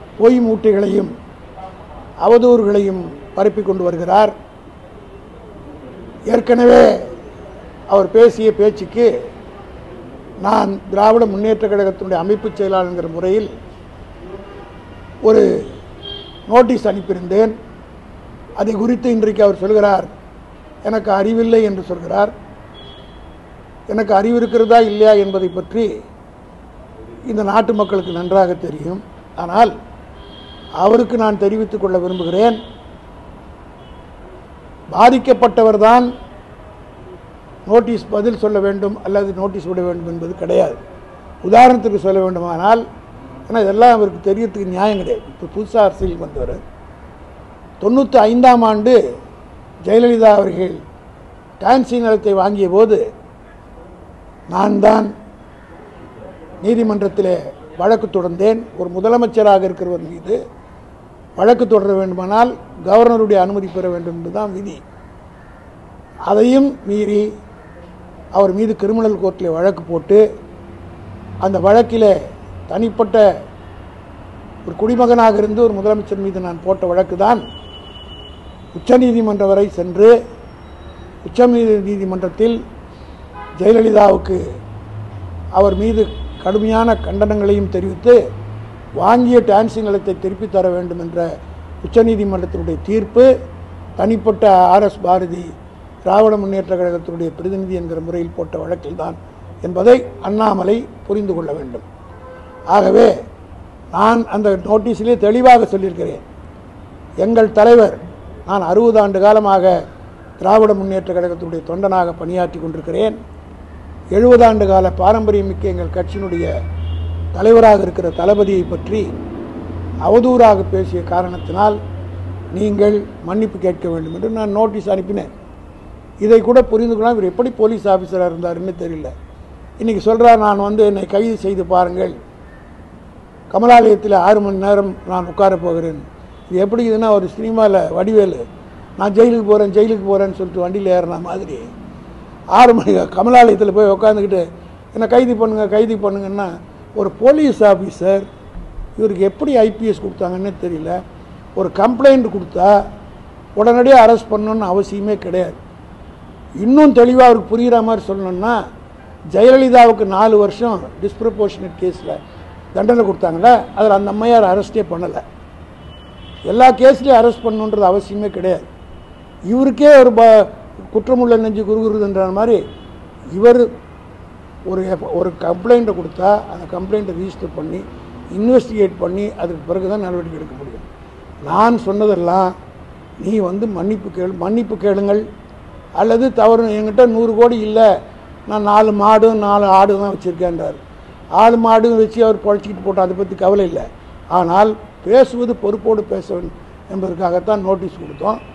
பொய் மூட்டைகளையும் அவதூறுகளையும் பரப்பிக் கொண்டு வருகிறார் ஏற்கனவே அவர் பேசிய பேச்சுக்கு நான் திராவிட முன்னேற்ற கழகத்தினுடைய அமைப்பு செயலாளர் முறையில் ஒரு நோட்டீஸ் அனுப்பியிருந்தேன் அதை குறித்து இன்றைக்கு அவர் சொல்கிறார் எனக்கு அறிவில்லை என்று சொல்கிறார் எனக்கு அறிவு இருக்கிறதா இல்லையா என்பதை பற்றி இந்த நாட்டு மக்களுக்கு நன்றாக தெரியும் ஆனால் அவருக்கு நான் தெரிவித்துக் கொள்ள விரும்புகிறேன் பாதிக்கப்பட்டவர்தான் நோட்டீஸ் பதில் சொல்ல வேண்டும் அல்லது நோட்டீஸ் விட வேண்டும் என்பது கிடையாது உதாரணத்துக்கு சொல்ல வேண்டுமானால் ஏன்னா இதெல்லாம் அவருக்கு தெரியறதுக்கு நியாயம் கிடையாது இப்போ புதுசாக அரசியல் வந்தவர் தொண்ணூற்றி ஐந்தாம் ஆண்டு ஜெயலலிதா அவர்கள் டான்சி நிலத்தை வாங்கிய போது நான் தான் நீதிமன்றத்தில் வழக்கு தொடர்ந்தேன் ஒரு முதலமைச்சராக இருக்கிறவர் மீது வழக்கு தொடர வேண்டுமானால் கவர்னருடைய அனுமதி பெற வேண்டும் என்பதுதான் விதி அதையும் மீறி அவர் மீது கிரிமினல் கோர்ட்டில் வழக்கு போட்டு அந்த வழக்கில் தனிப்பட்ட ஒரு குடிமகனாக இருந்து ஒரு முதலமைச்சர் மீது நான் போட்ட வழக்கு தான் உச்சநீதிமன்றம் வரை சென்று உச்ச நீதிமன்றத்தில் ஜெயலலிதாவுக்கு அவர் மீது கடுமையான கண்டனங்களையும் தெரிவித்து வாங்கிய டான்சி நிலத்தை திருப்பித் தர வேண்டும் என்ற உச்சநீதிமன்றத்தினுடைய தீர்ப்பு தனிப்பட்ட ஆர்எஸ் பாரதி திராவிட முன்னேற்ற கழகத்தினுடைய பிரதிநிதி என்கிற முறையில் போட்ட வழக்கில்தான் என்பதை அண்ணாமலை புரிந்து கொள்ள வேண்டும் ஆகவே நான் அந்த நோட்டீஸிலே தெளிவாக சொல்லியிருக்கிறேன் எங்கள் தலைவர் நான் அறுபது ஆண்டு காலமாக திராவிட முன்னேற்ற கழகத்தினுடைய தொண்டனாக பணியாற்றி கொண்டிருக்கிறேன் எழுபது ஆண்டு கால பாரம்பரியமிக்க எங்கள் கட்சியினுடைய தலைவராக இருக்கிற தளபதியை பற்றி அவதூறாக பேசிய காரணத்தினால் நீங்கள் மன்னிப்பு கேட்க வேண்டும் என்று நான் நோட்டீஸ் அனுப்பினேன் இதை கூட புரிந்து கொள்ள இவர் எப்படி போலீஸ் ஆஃபீஸராக இருந்தாருன்னு தெரியல இன்றைக்கி சொல்கிறார் நான் வந்து என்னை கைது செய்து பாருங்கள் கமலாலயத்தில் ஆறு மணி நேரம் நான் உட்கார போகிறேன் இது எப்படி இதுன்னா ஒரு சினிமாவில் வடிவேலு நான் ஜெயிலுக்கு போகிறேன் ஜெயிலுக்கு போகிறேன்னு சொல்லிட்டு வண்டியில் ஏறின மாதிரி ஆறு மணி கமலாலயத்தில் போய் உட்காந்துக்கிட்டு என்னை கைது பண்ணுங்க கைது பண்ணுங்கன்னா ஒரு போலீஸ் ஆஃபீஸர் இவருக்கு எப்படி ஐபிஎஸ் கொடுத்தாங்கன்னு தெரியல ஒரு கம்ப்ளைண்ட் கொடுத்தா உடனடியாக அரெஸ்ட் பண்ணணும்னு அவசியமே கிடையாது இன்னும் தெளிவாக அவருக்கு புரிகிற மாதிரி சொல்லணும்னா ஜெயலலிதாவுக்கு நாலு வருஷம் டிஸ்ப்ரப்போர்ஷனட் கேஸில் தண்டனை கொடுத்தாங்களே அதில் அந்த அம்மையார் அரெஸ்டே பண்ணலை எல்லா கேஸ்லையும் அரெஸ்ட் பண்ணணுன்றது அவசியமே கிடையாது இவருக்கே ஒரு ப குற்றமுள்ள நெஞ்சு குறுகுறுதுன்ற மாதிரி இவர் ஒரு எஃப்- ஒரு கம்ப்ளைண்ட்டை கொடுத்தா அந்த கம்ப்ளைண்ட்டை ரிஜிஸ்டர் பண்ணி இன்வெஸ்டிகேட் பண்ணி அதுக்கு பிறகு தான் நடவடிக்கை எடுக்க முடியும் நான் சொன்னதெல்லாம் நீ வந்து மன்னிப்பு கேளு மன்னிப்பு கேளுங்கள் அல்லது தவறு என்கிட்ட நூறு கோடி இல்லை நான் நாலு மாடும் நாலு ஆடு தான் வச்சுருக்கேன்றார் ஆடு மாடும் வச்சு அவர் பொழைச்சிக்கிட்டு போட்டோம் அதை பற்றி கவலை இல்லை ஆனால் பேசுவது பொறுப்போடு பேச வேண்டும் என்பதற்காகத்தான் நோட்டீஸ் கொடுத்தோம்